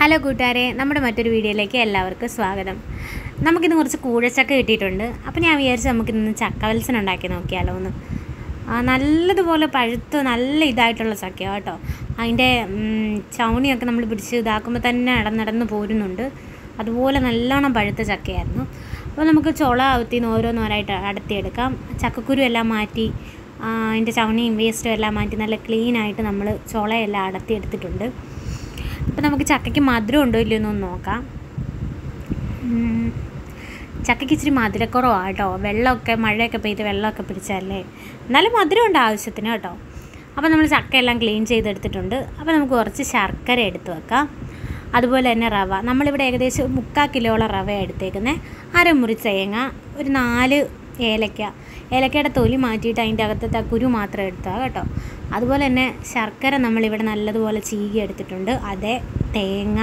Hello കൂട്ടുകാരെ നമ്മുടെ മറ്റൊരു വീഡിയോയിലേക്ക് എല്ലാവർക്കും സ്വാഗതം നമുക്കിന്ന് കുറച്ച് കൂഴച്ചക്ക കിട്ടിയിട്ടുണ്ട് അപ്പോൾ ഞാൻ വിചാരിച്ചു നമുക്കിന്ന് ചക്കവത്സനം ഉണ്ടാക്കി നോക്കിയാലോ എന്ന് ആ, നല്ലതുപോലെ പഴുത്ത് നല്ല ഇതായിട്ടുള്ള ചക്കയാണ് കേട്ടോ അതിൻ്റെ ഉം, ചവണിയൊക്കെ നമ്മൾ പിടിച്ച് ഇതാക്കുമ്പോൾ തന്നെ നടന്നടന്ന് പോരുന്നുണ്ട് അതുപോലെ നല്ലോണം പഴുത്ത ചക്കയായിരുന്നു അപ്പോൾ നമുക്ക് ചുള അകത്തിന്ന് ഓരോന്നോരായിട്ട് അടത്തിയെടുക്കാം ചക്കക്കുരു എല്ലാം മാറ്റി ആ, അതിൻ്റെ ചവണിയും വേസ്റ്റും എല്ലാം മാറ്റി നല്ല ക്ലീൻ ആയിട്ട് നമ്മൾ ചുളയെല്ലാം അടത്തിയെടുത്തിട്ടുണ്ട് അപ്പോൾ നമുക്ക് ചക്കയ്ക്ക് മധുരം ഉണ്ടോ ഇല്ലയോ എന്നൊന്ന് നോക്കാം ഉം. ചക്കയ്ക്ക് ഇച്ചിരി മധുരക്കുറവാണ് കേട്ടോ വെള്ളമൊക്കെ മഴയൊക്കെ പെയ്ത് വെള്ളമൊക്കെ പിടിച്ചല്ലേ എന്നാലും മധുരം ഉണ്ട് ആവശ്യത്തിന് കേട്ടോ അപ്പോൾ നമ്മൾ ചക്കയെല്ലാം ക്ലീൻ ചെയ്തെടുത്തിട്ടുണ്ട് അപ്പോൾ നമുക്ക് കുറച്ച് ശർക്കര എടുത്ത് വെക്കാം അതുപോലെ തന്നെ റവ നമ്മളിവിടെ ഏകദേശം മുക്കാൽ കിലോളം റവ എടുത്തേക്കുന്നത് അരമുറി തേങ്ങ ഒരു നാല് ഏലക്ക ഏലക്കയുടെ തൊലി മാറ്റിയിട്ട് അതിൻ്റെ അകത്തത്തെ ആ കുരു മാത്രം എടുത്താൽ കേട്ടോ അതുപോലെ തന്നെ ശർക്കര നമ്മളിവിടെ നല്ലതുപോലെ ചീകി എടുത്തിട്ടുണ്ട് അതേ തേങ്ങ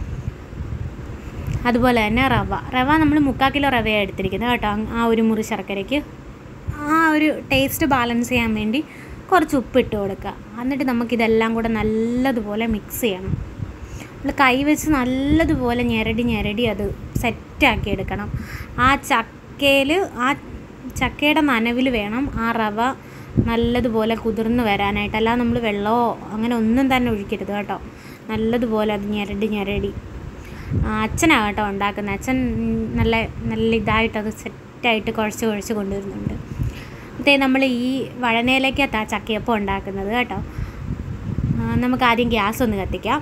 അതുപോലെ തന്നെ റവ റവ നമ്മൾ മുക്കാൽ കിലോ റവയാണ് എടുത്തിരിക്കുന്നത് കേട്ടോ അങ് ആ ഒരു മുറി ശർക്കരയ്ക്ക് ആ ഒരു ടേസ്റ്റ് ബാലൻസ് ചെയ്യാൻ വേണ്ടി കുറച്ച് ഉപ്പ് ഇട്ട് കൊടുക്കുക എന്നിട്ട് നമുക്കിതെല്ലാം കൂടെ നല്ലതുപോലെ മിക്സ് ചെയ്യണം നമ്മൾ കൈ വെച്ച് നല്ലതുപോലെ ഞെരടി ഞെരടി അത് സെറ്റാക്കി എടുക്കണം ആ ചക്കയിൽ ആ ചക്കയുടെ നനവിൽ വേണം ആ റവ നല്ലതുപോലെ കുതിർന്ന് വരാനായിട്ട് അല്ലാതെ നമ്മൾ വെള്ളമോ അങ്ങനെ ഒന്നും തന്നെ ഒഴിക്കരുത് കേട്ടോ നല്ലതുപോലെ അത് ഞെരടി ഞെരടി ആ, അച്ഛനാണ് കേട്ടോ ഉണ്ടാക്കുന്നത് അച്ഛൻ ഉം, നല്ല നല്ല ഇതായിട്ട് അത് സെറ്റായിട്ട് കുഴച്ച് കുഴച്ച് കൊണ്ടുവരുന്നുണ്ട് അതേ നമ്മൾ ഈ വഴനയിലേക്കകത്ത് ആ ചക്കയപ്പം ഉണ്ടാക്കുന്നത് കേട്ടോ ആ, നമുക്ക് ആദ്യം ഗ്യാസ് ഒന്ന് കത്തിക്കാം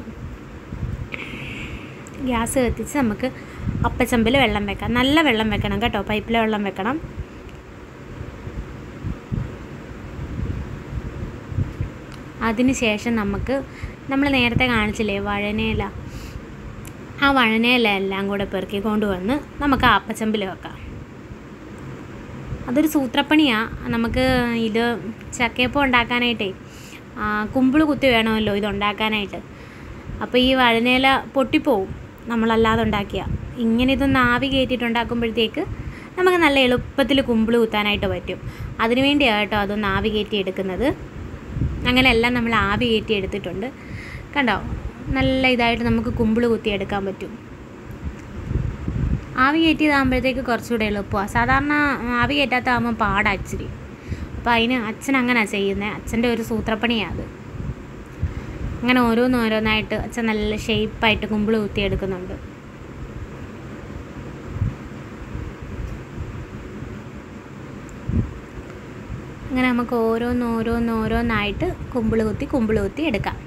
ഗ്യാസ് കത്തിച്ച് നമുക്ക് അപ്പച്ചമ്പിൽ വെള്ളം വെക്കാം നല്ല വെള്ളം വെക്കണം കേട്ടോ പൈപ്പിലെ വെള്ളം വെക്കണം അതിന് ശേഷം നമുക്ക് നമ്മൾ നേരത്തെ കാണിച്ചില്ലേ വഴനയില ആ വഴനയില എല്ലാം കൂടെ പെറുക്കി കൊണ്ടുവന്ന് നമുക്ക് ആ അപ്പച്ചമ്പിൽ വെക്കാം അതൊരു സൂത്രപ്പണിയാണ് നമുക്ക് ഇത് ചക്കയപ്പം ഉണ്ടാക്കാനായിട്ടേ കുമ്പിൾ കുത്തി വേണമല്ലോ ഇത് ഉണ്ടാക്കാനായിട്ട് അപ്പോൾ ഈ വഴനയില പൊട്ടിപ്പോവും നമ്മളല്ലാതെ ഉണ്ടാക്കിയ ഇങ്ങനെ ഇതൊന്ന് ആവി കയറ്റിയിട്ട് ഉണ്ടാക്കുമ്പോഴത്തേക്ക് നമുക്ക് നല്ല എളുപ്പത്തിൽ കുമ്പിൾ കുത്താനായിട്ട് പറ്റും അതിനു വേണ്ടിയാണ് കേട്ടോ അതൊന്ന് ആവി കയറ്റി എടുക്കുന്നത് അങ്ങനെ എല്ലാം നമ്മൾ ആവി കയറ്റി എടുത്തിട്ടുണ്ട് കണ്ടോ നല്ല ഇതായിട്ട് നമുക്ക് കുമ്പിൾ കുത്തി എടുക്കാൻ പറ്റും ആവി കയറ്റിയതാകുമ്പോഴത്തേക്ക് കുറച്ചുകൂടെ എളുപ്പമാണ് സാധാരണ ആവി കയറ്റാത്തതാകുമ്പോൾ പാടാ ഇച്ചിരി അപ്പോൾ അതിന് അച്ഛൻ അങ്ങനെയാണ് ചെയ്യുന്നത് അച്ഛൻ്റെ ഒരു സൂത്രപ്പണിയാണ് അത് അങ്ങനെ ഓരോന്നോരോന്നായിട്ട് അച്ഛൻ നല്ല ഷേപ്പായിട്ട് കുമ്പിൾ കുത്തി എടുക്കുന്നുണ്ട് അങ്ങനെ നമുക്ക് ഓരോന്നോരോന്നോരോന്നായിട്ട് കുമ്പിൾ കുത്തി കുമ്പിൾ കുത്തി എടുക്കാം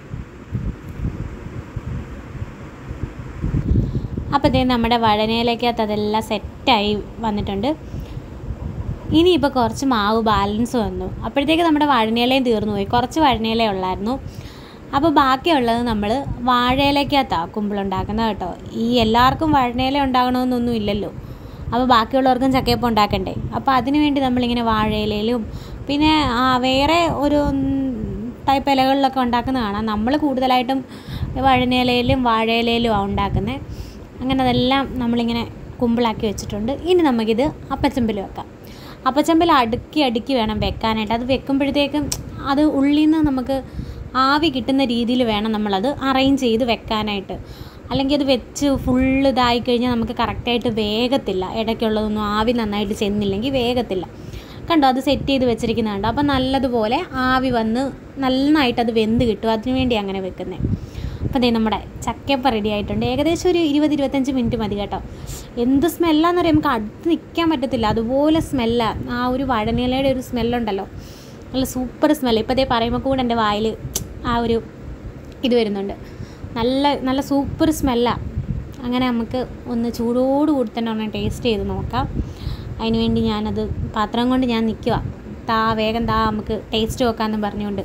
അപ്പോൾ ഇതേ നമ്മുടെ വഴനയിലേക്കകത്ത് അതെല്ലാം സെറ്റായി വന്നിട്ടുണ്ട് ഇനിയിപ്പോൾ കുറച്ച് മാവ് ബാലൻസ് വന്നു അപ്പോഴത്തേക്ക് നമ്മുടെ വഴനയിലയും തീർന്നു പോയി കുറച്ച് വഴനയില ഉള്ളായിരുന്നു അപ്പോൾ ബാക്കിയുള്ളത് നമ്മൾ വാഴയിലേക്കകത്താണ് കുമ്പിളുണ്ടാക്കുന്നത് കേട്ടോ ഈ എല്ലാവർക്കും വഴനയില ഉണ്ടാകണമെന്നൊന്നും ഇല്ലല്ലോ അപ്പോൾ ബാക്കിയുള്ളവർക്കും ചക്കയപ്പം ഉണ്ടാക്കണ്ടേ അപ്പോൾ അതിന് വേണ്ടി നമ്മളിങ്ങനെ വാഴയിലയിലും പിന്നെ ആ, വേറെ ഒരു ടൈപ്പ് ഇലകളിലൊക്കെ ഉണ്ടാക്കുന്ന കാണാം നമ്മൾ കൂടുതലായിട്ടും വഴനയിലയിലും വാഴയിലയിലുമാണ് ഉണ്ടാക്കുന്നത് അങ്ങനെ അതെല്ലാം നമ്മളിങ്ങനെ കുമ്പിളാക്കി വെച്ചിട്ടുണ്ട് ഇനി നമുക്കിത് അപ്പച്ചമ്പിൽ വെക്കാം അപ്പച്ചമ്പിൽ അടുക്കി അടുക്കി വേണം വെക്കാനായിട്ട് അത് വെക്കുമ്പോഴത്തേക്കും അത് ഉള്ളിൽ നിന്ന് നമുക്ക് ആവി കിട്ടുന്ന രീതിയിൽ വേണം നമ്മളത് അറേഞ്ച് ചെയ്ത് വെക്കാനായിട്ട് അല്ലെങ്കിൽ അത് വെച്ച് ഫുള്ള് ഇതായി കഴിഞ്ഞാൽ നമുക്ക് കറക്റ്റായിട്ട് വേഗത്തില്ല ഇടയ്ക്കുള്ളതൊന്നും ആവി നന്നായിട്ട് ചെന്നില്ലെങ്കിൽ വേഗത്തില്ല കണ്ടോ അത് സെറ്റ് ചെയ്ത് വെച്ചിരിക്കുന്നുണ്ട് അപ്പോൾ നല്ലതുപോലെ ആവി വന്ന് നന്നായിട്ട് അത് വെന്ത് കിട്ടും അതിനു വേണ്ടി അങ്ങനെ വെക്കുന്നത് അപ്പോൾ ദേ നമ്മുടെ ചക്കയപ്പം റെഡി ആയിട്ടുണ്ട് ഏകദേശം ഒരു ഇരുപത് ഇരുപത്തഞ്ച് മിനിറ്റ് മതി കേട്ടോ എന്ത് സ്മെല്ലാന്ന് പറയാം നമുക്ക് അടുത്ത് നിൽക്കാൻ പറ്റത്തില്ല അതുപോലെ സ്മെല്ലാണ് ആ ഒരു വഴനിലയുടെ ഒരു സ്മെല്ലുണ്ടല്ലോ നല്ല സൂപ്പർ സ്മെല്ല് ഇപ്പോൾ അതേ പറയുമ്പോൾ കൂടെ എൻ്റെ വായിൽ ആ ഒരു ഇത് വരുന്നുണ്ട് നല്ല നല്ല സൂപ്പർ സ്മെല്ലാണ് അങ്ങനെ നമുക്ക് ഒന്ന് ചൂടോട് കൂടി തന്നെ ഒന്ന് ടേസ്റ്റ് ചെയ്ത് നോക്കാം അതിന് വേണ്ടി ഞാനത് പാത്രം കൊണ്ട് ഞാൻ നിൽക്കുക താ വേഗം താ നമുക്ക് ടേസ്റ്റ് നോക്കാമെന്ന് പറഞ്ഞുകൊണ്ട്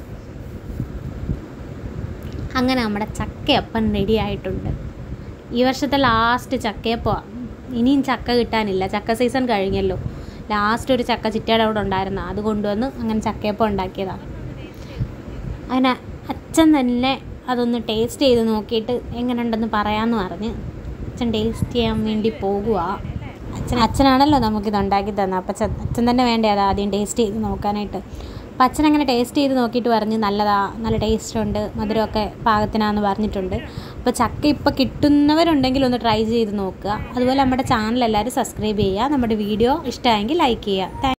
അങ്ങനെ നമ്മുടെ ചക്കയപ്പം റെഡി ആയിട്ടുണ്ട് ഈ വർഷത്തെ ലാസ്റ്റ് ചക്കയപ്പമാണ് ഇനിയും ചക്ക കിട്ടാനില്ല ചക്ക സീസൺ കഴിഞ്ഞല്ലോ ലാസ്റ്റ് ഒരു ചക്ക ചിറ്റയുടെ അവിടെ ഉണ്ടായിരുന്നു അത് കൊണ്ടുവന്ന് അങ്ങനെ ചക്കയപ്പം ഉണ്ടാക്കിയതാണ് അങ്ങനെ അച്ഛൻ തന്നെ അതൊന്ന് ടേസ്റ്റ് ചെയ്ത് നോക്കിയിട്ട് എങ്ങനെയുണ്ടെന്ന് പറയാമെന്ന് പറഞ്ഞ് അച്ഛൻ ടേസ്റ്റ് ചെയ്യാൻ വേണ്ടി പോകുക അച്ഛൻ അച്ഛനാണല്ലോ നമുക്കിത് ഉണ്ടാക്കി തന്നെ അപ്പം അച്ഛൻ അച്ഛൻ തന്നെ വേണ്ടേ അത് ആദ്യം ടേസ്റ്റ് ചെയ്ത് നോക്കാനായിട്ട് അപ്പം അച്ഛൻ അങ്ങനെ ടേസ്റ്റ് ചെയ്ത് നോക്കിയിട്ട് പറഞ്ഞ് നല്ലതാ നല്ല ടേസ്റ്റ് ഉണ്ട് മധുരമൊക്കെ പാകത്തിനാന്ന് പറഞ്ഞിട്ടുണ്ട് അപ്പോൾ ചക്ക ഇപ്പോൾ കിട്ടുന്നവരുണ്ടെങ്കിൽ ഒന്ന് ട്രൈ ചെയ്ത് നോക്കുക അതുപോലെ നമ്മുടെ ചാനൽ എല്ലാവരും സബ്സ്ക്രൈബ് ചെയ്യുക നമ്മുടെ വീഡിയോ ഇഷ്ടമായെങ്കിൽ ലൈക്ക് ചെയ്യുക